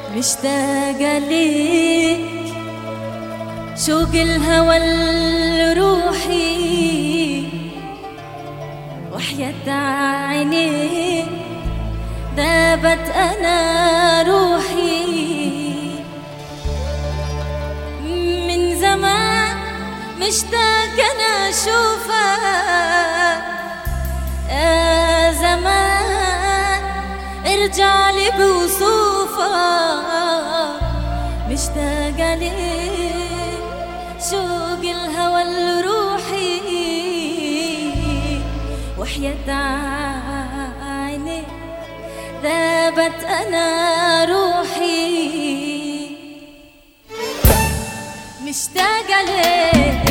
مشتاقة ليك شوق الهوى لروحي وحياة عينيك ذابت أنا روحي من زمان مشتاق أنا أشوفك يا زمان ارجع لي بوصوفك مشتاقة ليك شوق الهوى لروحي وحياة عينيك ذابت أنا روحي مشتاقة ليك